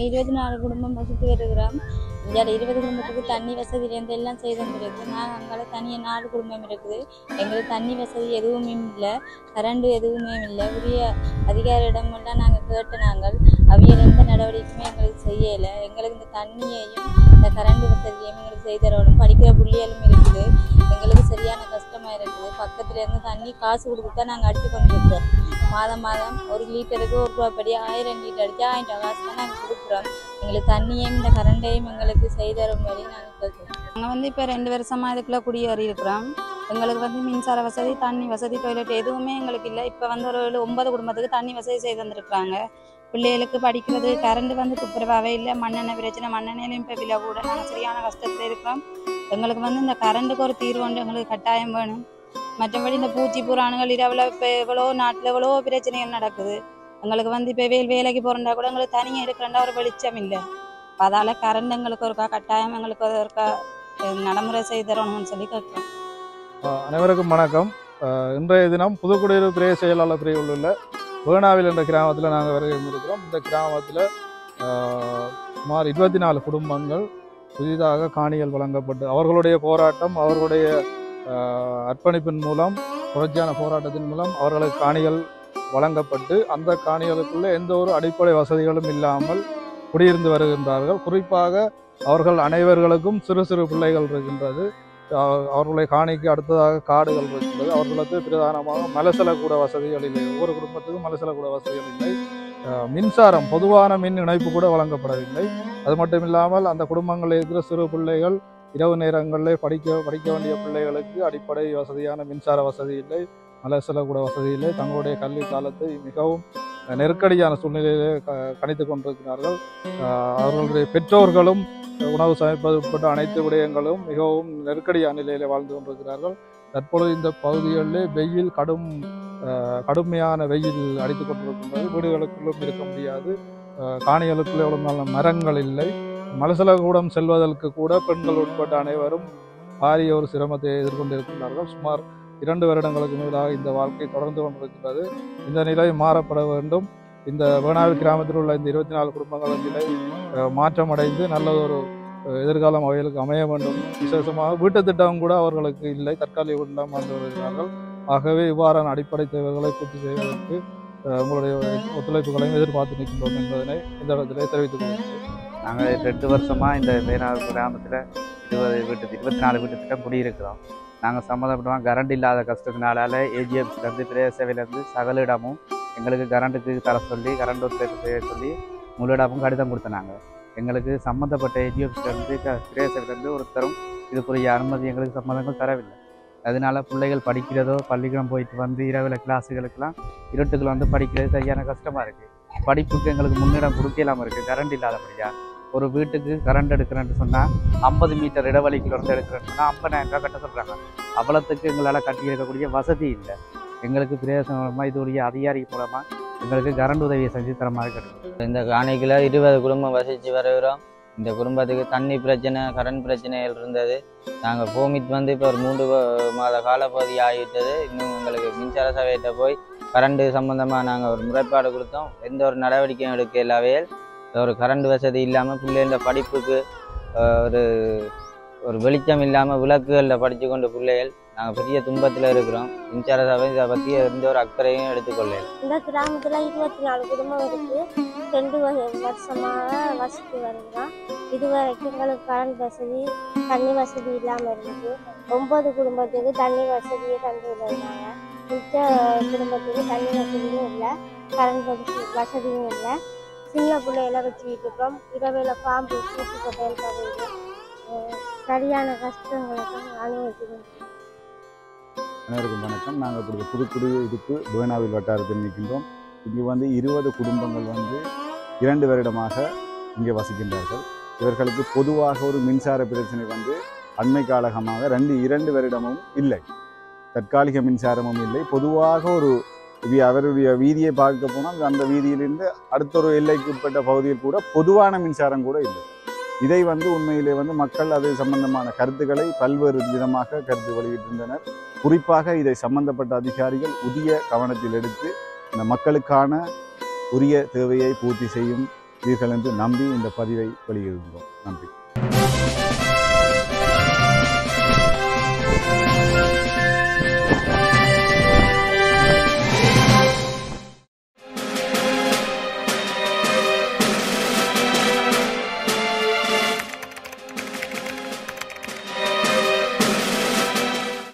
இருபத்தி நாலு குடும்பம் வசித்து வருகிறோம் இந்தியாவில் இருபது குடும்பத்துக்கு தண்ணி வசதியிலேருந்து எல்லாம் செய்து வந்துருக்கு நாங்கள் அங்கே தனியாக நாலு குடும்பம் இருக்குது எங்களுக்கு தண்ணி வசதி எதுவுமே இல்லை கரண்டு எதுவுமே இல்லை உரிய அதிகாரியிடமெல்லாம் நாங்கள் கேட்டு நாங்கள் அவியல் எந்த நடவடிக்கையுமே எங்களுக்கு செய்யலை எங்களுக்கு இந்த தண்ணியையும் இந்த கரண்ட் வசதியையும் எங்களுக்கு செய்து தரணும் படிக்கிற புள்ளிகளும் இருக்குது எங்களுக்கு சரியான கஷ்டமாக இருக்குது பக்கத்துல இருந்து தண்ணி காசு கொடுத்து தான் நாங்கள் அடித்து கொண்டு இருக்கோம் மாதம் மாதம் ஒரு லிட்டருக்கு ஒரு ரூபா படி ஆயிரம் லிட்டர் அடிச்சு ஆயிரம் ரூபா காசு தான் நாங்கள் கொடுக்குறோம் எங்களுக்கு தண்ணியையும் இந்த கரண்டையும் எங்களுக்கு செய்து தரும்படி நாங்கள் கேட்குறோம் நாங்கள் வந்து இப்போ ரெண்டு வருஷமாக இதுக்குள்ளே குடியேறி இருக்கிறோம் எங்களுக்கு வந்து மின்சார வசதி தண்ணி வசதி டாய்லெட் எதுவுமே எங்களுக்கு இல்லை இப்போ வந்து ஒரு ஏழு, ஒன்பது குடும்பத்துக்கு தண்ணி வசதி செய்து வந்திருக்கிறாங்க பிள்ளைகளுக்கு படிக்கிறது கரண்ட் வந்து துப்புரவாகவே இல்லை மண்ணெண்ணெய் பிரச்சனை மண்ணெண்ணெயிலையும் இப்போ விலை கூட நாங்கள் சரியான கஷ்டத்தில் இருக்கிறோம் எங்களுக்கு வந்து இந்த கரண்ட்டுக்கு ஒரு தீர்வு ஒன்று எங்களுக்கு கட்டாயம் வேணும் மற்றபடி இந்த பூச்சி புறாணுகள் இரவில் இப்போ எவ்வளோ நாட்டில் எவ்வளோ பிரச்சனைகள் நடக்குது எங்களுக்கு வந்து இப்போ வேல் வேலைக்கு போகிறண்டா கூட எங்களுக்கு தனியாக எடுக்கிறண்டா ஒரு வெளிச்சம் இல்லை அதால் கரண்ட் எங்களுக்கு ஒருக்கா கட்டாயம் எங்களுக்கு ஒருக்கா அஹ், நடைமுறை செய்து தரணும்னு சொல்லி கேட்குறோம் அஹ் அனைவருக்கும் வணக்கம் அஹ் இன்றைய தினம் புதுக்குடியிருப்பு பிரேய செயலாளர் பிரிவில் உள்ள வேணாவில் என்ற கிராமத்தில் நாங்கள் வருகை இருக்கிறோம் இந்த கிராமத்தில் சுமார் இருபத்தி நாலு குடும்பங்கள் புதிதாக காணிகள் வழங்கப்பட்டு அவர்களுடைய போராட்டம் அவர்களுடைய அஹ், அர்ப்பணிப்பின் மூலம் தொடர்ச்சியான போராட்டத்தின் மூலம் அவர்களுக்கு காணிகள் வழங்கப்பட்டு அந்த காணிகளுக்குள்ளே எந்த ஒரு அடிப்படை வசதிகளும் இல்லாமல் குடியிருந்து வருகின்றார்கள் குறிப்பாக அவர்கள் அனைவர்களுக்கும் சிறு சிறு பிள்ளைகள் இருக்கின்றது அஹ் அவர்களுடைய காணிக்கு அடுத்ததாக காடுகள் இருக்கின்றது அவர்களுக்கு பிரதானமாக மலசல கூட வசதிகள் இல்லை ஒவ்வொரு குடும்பத்துக்கும் மலசல கூட வசதிகள் இல்லை அஹ் மின்சாரம் பொதுவான மின் இணைப்பு கூட வழங்கப்படவில்லை அது மட்டும் இல்லாமல் அந்த குடும்பங்களில் இருக்கிற சிறு பிள்ளைகள் இரவு நேரங்களில் படிக்க படிக்க வேண்டிய பிள்ளைகளுக்கு அடிப்படை வசதியான மின்சார வசதி இல்லை மலசல கூட வசதி இல்லை தங்களுடைய கல்வி காலத்தை மிகவும் நெருக்கடியான சூழ்நிலையிலே க கணித்து கொண்டிருக்கிறார்கள் அஹ் அவர்களுடைய பெற்றோர்களும் உணவு சமைப்பது உட்பட்ட அனைத்து விடயங்களும் மிகவும் நெருக்கடியான நிலையில வாழ்ந்து கொண்டிருக்கிறார்கள் தற்பொழுது இந்த பகுதிகளிலே வெயில் கடும் அஹ், கடுமையான வெயில் அடித்துக் கொண்டிருக்கின்றது வீடுகளுக்குள்ளும் இருக்க முடியாது அஹ், காணிகளுக்குள்ளே ஒழுங்கான மரங்கள் இல்லை மலசலகூடம் செல்வதற்கு கூட பெண்கள் உட்பட்ட அனைவரும் பாரிய ஒரு சிரமத்தை எதிர்கொண்டிருக்கிறார்கள் சுமார் இரண்டு வருடங்களுக்கு மேலாக இந்த வாழ்க்கை தொடர்ந்து கொண்டிருக்கிறது இந்த நிலை மாறப்பட வேண்டும் இந்த வேணாவில் கிராமத்தில் உள்ள இந்த இருபத்தி நாலு குடும்பங்களின் நிலை அஹ், மாற்றமடைந்து நல்லதொரு அஹ், எதிர்காலம் அவைகளுக்கு அமைய வேண்டும் விசேஷமாக வீட்டு திட்டம் கூட அவர்களுக்கு இல்லை தற்காலிக வீட்டிடம் வாழ்ந்து வருகிறார்கள் ஆகவே இவ்வாறான அடிப்படை தேவைகளை பூர்த்தி செய்வதற்கு அஹ், உங்களுடைய ஒத்துழைப்புகளையும் எதிர்பார்த்து நிற்கின்றோம் என்பதனை இந்த இடத்திலே தெரிவித்துக் கொள்கிறேன் நாங்கள் ரெண்டு வருஷமாக இந்த வேணாறு கிராமத்தில் இருபது வீட்டு இருபத்தி நாலு வீட்டு திட்டம் குடியிருக்கிறோம் நாங்கள் சம்மந்தப்பட்டோம் கரண்ட் இல்லாத கஷ்டத்தினால ஏஜிஎம்ஸ்லேருந்து பிரதேச சபையிலேருந்து சகல இடமும் எங்களுக்கு கரண்ட்டுக்கு தர சொல்லி கரண்ட் ஒத்துழைப்பு செய்ய சொல்லி முழு இடமும் கடிதம் கொடுத்தனாங்க எங்களுக்கு சம்மந்தப்பட்ட ஏஜிஎம்ஸ்லேருந்து பிரதேச சபையிலேருந்து ஒருத்தரும் இதுக்குரிய அனுமதி எங்களுக்கு சம்மந்தங்கள் தரவில்லை அதனால பிள்ளைகள் படிக்கிறதோ பள்ளிக்கூடம் போயிட்டு வந்து இரவில் கிளாஸுகளுக்கெல்லாம் இருட்டுக்குள்ள வந்து படிக்கிறது சரியான கஷ்டமாக இருக்குது படிப்புக்கு எங்களுக்கு முன்னிடம் கொடுக்கலாம இருக்குது கரண்ட் இல்லாதபடியா ஒரு வீட்டுக்கு கரண்ட் எடுக்கிறேன்னு சொன்னால் ஐம்பது மீட்டர் இடைவெளிக்குள்ள இருந்து எடுக்கிறேன்னு சொன்னால் ஐம்பதாயிரம் ரூபாய் கட்ட சொல்கிறாங்க அவ்வளோத்துக்கு எங்களால் கட்டி இருக்கக்கூடிய வசதி இல்லை எங்களுக்கு பிரதேசம் மூலமாக இதுடைய அதிகாரி மூலமாக எங்களுக்கு கரண்ட் உதவியை செஞ்சு தர மாதிரி கிடைக்கும் இந்த காணிக்கில் இருபது குடும்பம் வசித்து வருகிறோம் இந்த குடும்பத்துக்கு தண்ணி பிரச்சனை கரண்ட் பிரச்சனைகள் இருந்தது நாங்கள் போமிட் வந்து இப்போ ஒரு மூன்று வ- மாத காலப்பகுதி ஆகிவிட்டது இன்னும் எங்களுக்கு மின்சார சபையிட்ட போய் கரண்ட் சம்மந்தமாக நாங்கள் ஒரு முறைப்பாடு கொடுத்தோம் எந்த ஒரு நடவடிக்கையும் எடுக்க இல்லாவே ஒரு கரண்ட் வசதி இல்லாமல் பிள்ளைகள படிப்புக்கு அஹ், ஒரு ஒரு வெளிச்சம் இல்லாமல் விளக்குகளில் படித்து கொண்டு பிள்ளைகள் நாங்கள் பெரிய துன்பத்தில் இருக்கிறோம் மின்சார சபை இதை பற்றி எந்த ஒரு அக்கறையும் எடுத்துக்கொள்ளல இந்த கிராமத்தில் இருபத்தி நாலு குடும்பம் இருக்கு ரெண்டு வ- வருஷமாக வசித்து வருகிறோம் இதுவரைக்கும் எங்களுக்கு கரண்ட் வசதி தண்ணி வசதி இல்லாமல் இருந்துச்சு ஒன்பது குடும்பத்துக்கு தண்ணி வசதியை தந்து விடுறாங்க மிச்ச குடும்பத்துக்கு தண்ணி வசதியும் இல்லை கரண்ட் வசதி வசதியும் இல்லை சின்ன பிள்ளைகளை வச்சுக்கிட்டு இருக்கோம் இரவில் பாம்பு பூச்சி கொட்டையில் பகுதி சரியான கஷ்டங்களுக்கு அனுபவிக்கிறோம் அனைவருக்கும் வணக்கம் நாங்கள் இப்படி புதுக்குடியிருப்பு பேனாவில் வட்டாரத்தில் நிற்கின்றோம் இங்கே வந்து இருபது குடும்பங்கள் வந்து இரண்டு வருடமாக இங்கே வசிக்கின்றார்கள் இவர்களுக்கு பொதுவாக ஒரு மின்சார பிரச்சனை வந்து அண்மை காலகமாக ரெண்டு இரண்டு வருடமும் இல்லை தற்காலிக மின்சாரமும் இல்லை பொதுவாக ஒரு இது அவருடைய வீதியை பார்க்க போனால் அந்த வீதியிலிருந்து அடுத்த ஒரு எல்லைக்கு உட்பட்ட பகுதியில் கூட பொதுவான மின்சாரம் கூட இல்லை இதை வந்து உண்மையிலே வந்து மக்கள் அது சம்பந்தமான கருத்துக்களை பல்வேறு விதமாக கருத்து வெளியிட்டிருந்தனர் குறிப்பாக இதை சம்பந்தப்பட்ட அதிகாரிகள் உரிய கவனத்தில் எடுத்து இந்த மக்களுக்கான உரிய தேவையை பூர்த்தி செய்யும் என்று நம்பி இந்த பதிவை வெளியிடுகிறோம் நன்றி